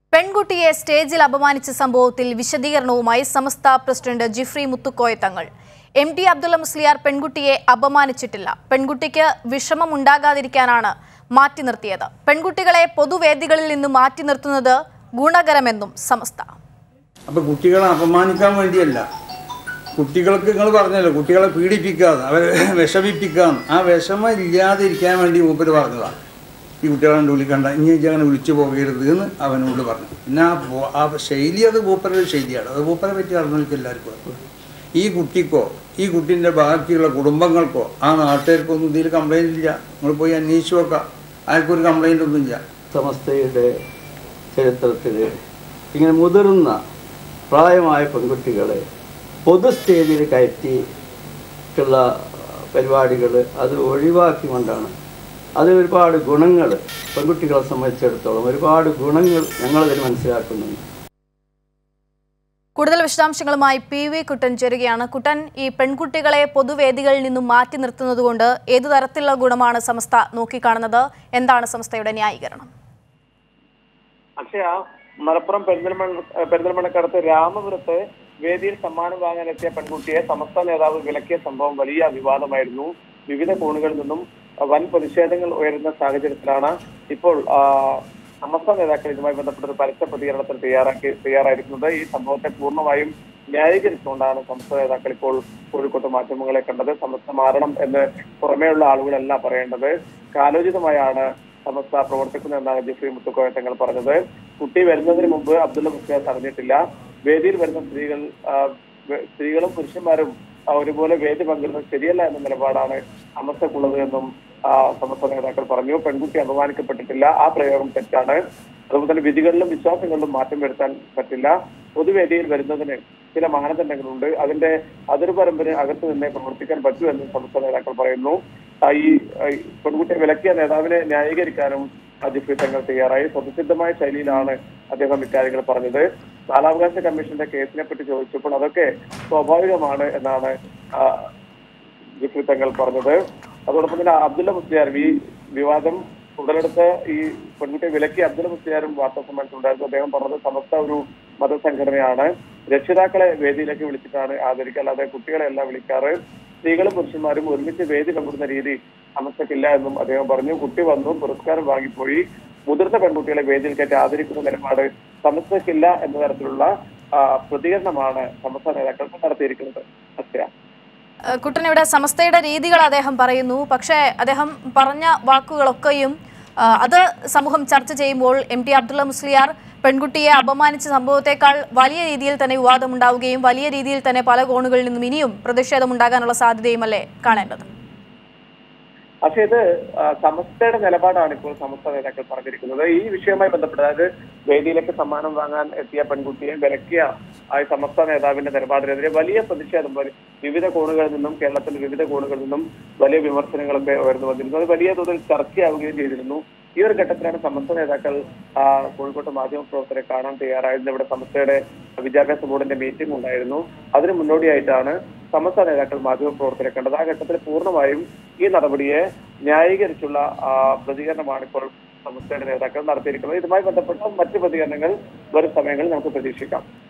പെൺകുട്ടിയെ സ്റ്റേജിൽ അപമാനിച്ച സംഭവത്തിൽ വിശദീകരണവുമായി സമസ്ത പ്രസിഡന്റ് ജിഫ്രി മുത്തുക്കോയ തങ്ങൾ എം ടി അബ്ദുള്ള മുസ്ലിയാർ പെൺകുട്ടിയെ അപമാനിച്ചിട്ടില്ല പെൺകുട്ടിക്ക് വിഷമമുണ്ടാകാതിരിക്കാനാണ് മാറ്റി നിർത്തിയത് പെൺകുട്ടികളെ പൊതുവേദികളിൽ നിന്ന് മാറ്റി നിർത്തുന്നത് ഗുണകരമെന്നും സമസ്ത അപ്പോൾ കുട്ടികളെ അപമാനിക്കാൻ വേണ്ടിയല്ല കുട്ടികൾക്ക് നിങ്ങൾ പറഞ്ഞല്ലോ കുട്ടികളെ പീഡിപ്പിക്കാതെ അവരെ വിഷമിപ്പിക്കാന്ന് ആ വിഷമം ഇല്ലാതെ ഇരിക്കാൻ വേണ്ടി മൂപ്പര് പറഞ്ഞതാണ് ഈ കുട്ടികളെ വിളിക്കണ്ട ഇനി ഇജ്ജ് അങ്ങനെ വിളിച്ചു പോകരുത് എന്ന് അവനോട് പറഞ്ഞു പിന്നെ ആ പോ- ആ ശൈലി അത് മൂപ്പരുടെ ശൈലിയാണ് അത് മൂപ്പരെ പറ്റി അറിഞ്ഞവർക്ക് എല്ലാവർക്കും അറിയാം. ഈ കുട്ടിക്കോ ഈ കുട്ടീൻ്റെ ബാക്കിയുള്ള കുടുംബങ്ങൾക്കോ ആ നാട്ടുകാർക്കോ ഒന്നും ഇതിൽ കംപ്ലൈൻ്റ് ഇല്ല നിങ്ങൾ പോയി അന്വേഷിച്ച് നോക്കാം ആർക്കും ഒരു കംപ്ലൈൻ്റ് ഒന്നും ഇല്ല സമസ്തയുടെ ചരിത്രത്തിൽ ഇങ്ങനെ മുതിർന്ന പ്രായമായ പെൺകുട്ടികളെ പൊതു സ്റ്റേജിൽ കയറ്റിയിട്ടുള്ള പരിപാടികൾ അത് ഒഴിവാക്കിക്കൊണ്ടാണ് അത് ഒരുപാട് ഗുണങ്ങൾ പെൺകുട്ടികളെ സംബന്ധിച്ചിടത്തോളം ഒരുപാട് ഗുണങ്ങൾ ഞങ്ങളതിൽ മനസ്സിലാക്കുന്നുണ്ട് കൂടുതൽ വിശദാംശങ്ങളുമായി പി വി കുട്ടൻ ചേരുകയാണ് കുട്ടൻ ഈ പെൺകുട്ടികളെ പൊതുവേദികളിൽ നിന്നും മാറ്റി നിർത്തുന്നതുകൊണ്ട് ഏതു തരത്തിലുള്ള ഗുണമാണ് സംസ്ഥ നോക്കിക്കാണുന്നത് എന്താണ് സംസ്ഥയുടെ ന്യായീകരണം അക്ഷയ മലപ്പുറം പെരിന്തൽമണ്ണ പെരിന്തൽമണ്ണക്കടുത്ത് രാമപുരത്ത് വേദിയിൽ സമ്മാനം വാങ്ങാനെത്തിയ പെൺകുട്ടിയെ സമസ്ത നേതാവ് വിലക്കിയ സംഭവം വലിയ വിവാദമായിരുന്നു വിവിധ കോണുകളിൽ നിന്നും വൻ പ്രതിഷേധങ്ങൾ ഉയരുന്ന സാഹചര്യത്തിലാണ് ഇപ്പോൾ ആ, സമസ്ത നേതാക്കൾ ഇതുമായി ബന്ധപ്പെട്ട ഒരു പരസ്യ പ്രതികരണത്തിന് തയ്യാറാക്കി തയ്യാറായിരിക്കുന്നത് ഈ സംഭവത്തെ പൂർണ്ണമായും ന്യായീകരിച്ചുകൊണ്ടാണ് സമസ്ത നേതാക്കൾ ഇപ്പോൾ കോഴിക്കോട്ട് മാധ്യമങ്ങളെ കണ്ടത് സമസ്ത മാറണം എന്ന് പുറമേയുള്ള ആളുകളല്ല പറയേണ്ടത് കാലോചിതമായാണ് സമസ്ത പ്രവർത്തിക്കുന്നതെന്നാണ് ജിഫ്രി മുത്തുക്കോയ തങ്ങൾ പറഞ്ഞത് കുട്ടി വരുന്നതിന് മുമ്പ് അബ്ദുള്ള മുസ്ലിയാസ് അറിഞ്ഞിട്ടില്ല വേദിയിൽ വരുന്ന സ്ത്രീകൾ ആ, വെ- സ്ത്രീകളും പുരുഷന്മാരും ആ, ഒരുപോലെ വേദി പങ്കിടുന്നത് ശരിയല്ല എന്ന നിലപാടാണ് സമസ്തക്കുള്ളത് എന്നും ആ, സമസ്ത നേതാക്കൾ പറഞ്ഞു പെൺകുട്ടി അപമാനിക്കപ്പെട്ടിട്ടില്ല ആ പ്രയോഗം തെറ്റാണ് അതുപോലെ തന്നെ വിധികളിലും വിശ്വാസങ്ങളിലും മാറ്റം വരുത്താൻ പറ്റില്ല പൊതുവേദിയിൽ വരുന്നതിന് ചില മാനദണ്ഡങ്ങളുണ്ട് അതിന്റെ അതിർപരമ്പര അകത്ത് നിന്നേ പ്രവർത്തിക്കാൻ പറ്റൂ എന്നും സമസ്ത നേതാക്കൾ പറയുന്നു ആ, ഈ ആ, ഈ പെൺകുട്ടിയെ വിലക്കിയ നേതാവിനെ ന്യായീകരിക്കാനും ജിഫ്രി തങ്ങൾ തയ്യാറായി സ്വതസിദ്ധമായ ശൈലിയിലാണ് അദ്ദേഹം ഇക്കാര്യങ്ങൾ പറഞ്ഞത് ബാലാവകാശ കമ്മീഷന്റെ കേസിനെ പറ്റി ചോദിച്ചപ്പോൾ അതൊക്കെ സ്വാഭാവികമാണ് എന്നാണ് ആ, ജിഫ്രി തങ്ങൾ പറഞ്ഞത് അതോടൊപ്പം തന്നെ അബ്ദുള്ള മുസ്ലിയാർ ഈ വിവാദം ഉടലെടുത്ത് ഈ പെൺകുട്ടിയെ വിലക്കി അബ്ദുള്ള മുസ്ലിയാരും വാർത്താ സമ്മേളനത്തിലുണ്ടായിരുന്നു അദ്ദേഹം പറഞ്ഞത് സമസ്ത ഒരു മതസംഘടനയാണ് രക്ഷിതാക്കളെ വേദിയിലേക്ക് വിളിച്ചിട്ടാണ് ആദരിക്കുക അല്ലാതെ കുട്ടികളെ അല്ല വിളിക്കാറ് സ്ത്രീകളും പുരുഷന്മാരും ഒരുമിച്ച് വേദി പങ്കിടുന്ന രീതി സമസ്തക്കില്ല എന്നും അദ്ദേഹം പറഞ്ഞു കുട്ടി വന്നു പുരസ്കാരം വാങ്ങിപ്പോയി മുതിർന്ന പെൺകുട്ടികളെ വേദിയിൽ കയറ്റി ആദരിക്കുന്ന നിലപാട് സമസ്തക്കില്ല എന്ന തരത്തിലുള്ള ആ, പ്രതികരണമാണ് സമസ്ത നേതാക്കൾ നടത്തിയിരിക്കുന്നത് അക്ഷയ ഏഹ് കുട്ടൻ ഇവിടെ സമസ്തയുടെ രീതികൾ അദ്ദേഹം പറയുന്നു പക്ഷേ അദ്ദേഹം പറഞ്ഞ വാക്കുകളൊക്കെയും ആ, അത് സമൂഹം ചർച്ച ചെയ്യുമ്പോൾ എം ടി അബ്ദുള്ള മുസ്ലിയാർ പെൺകുട്ടിയെ അപമാനിച്ച സംഭവത്തെക്കാൾ വലിയ രീതിയിൽ തന്നെ വിവാദമുണ്ടാവുകയും വലിയ രീതിയിൽ തന്നെ പല കോണുകളിൽ നിന്നും ഇനിയും പ്രതിഷേധമുണ്ടാകാനുള്ള സാധ്യതയുമല്ലേ കാണേണ്ടത് പക്ഷേ ഇത് ആ, സമസ്തയുടെ നിലപാടാണ് ഇപ്പോൾ സമസ്ത നേതാക്കൾ പറഞ്ഞിരിക്കുന്നത് ഈ വിഷയവുമായി ബന്ധപ്പെട്ട് അതായത് വേദിയിലേക്ക് സമ്മാനം വാങ്ങാൻ എത്തിയ പെൺകുട്ടിയെ വിലക്കിയ ആ സമസ്ത നേതാവിന്റെ നിലപാടിനെതിരെ വലിയ പ്രതിഷേധം വരി- വിവിധ കോണുകളിൽ നിന്നും കേരളത്തിന്റെ വിവിധ കോണുകളിൽ നിന്നും വലിയ വിമർശനങ്ങളൊക്കെ ഉയർന്നു വന്നിരുന്നു അത് വലിയ തോതിൽ ചർച്ചയാവുകയും ചെയ്തിരുന്നു ഈ ഒരു ഘട്ടത്തിലാണ് സമസ്ത നേതാക്കൾ ആ, കോഴിക്കോട്ട് മാധ്യമ പ്രവർത്തകരെ കാണാൻ തയ്യാറായത് ഇവിടെ സമസ്തയുടെ വിദ്യാഭ്യാസ ബോർഡിന്റെ മീറ്റിംഗ് ഉണ്ടായിരുന്നു അതിന് മുന്നോടിയായിട്ടാണ് സമസ്ത നേതാക്കൾ മാധ്യമ പ്രവർത്തകരെ കണ്ടത് ആ ഘട്ടത്തിൽ പൂർണ്ണമായും ഈ നടപടിയെ ന്യായീകരിച്ചുള്ള ആ, പ്രതികരണമാണ് ഇപ്പോൾ സമസ്തയുടെ നേതാക്കൾ നടത്തിയിരിക്കുന്നത് ഇതുമായി ബന്ധപ്പെട്ട മറ്റ് പ്രതികരണങ്ങൾ വരും സമയങ്ങളിൽ നമുക്ക് പ്രതീക്ഷിക്കാം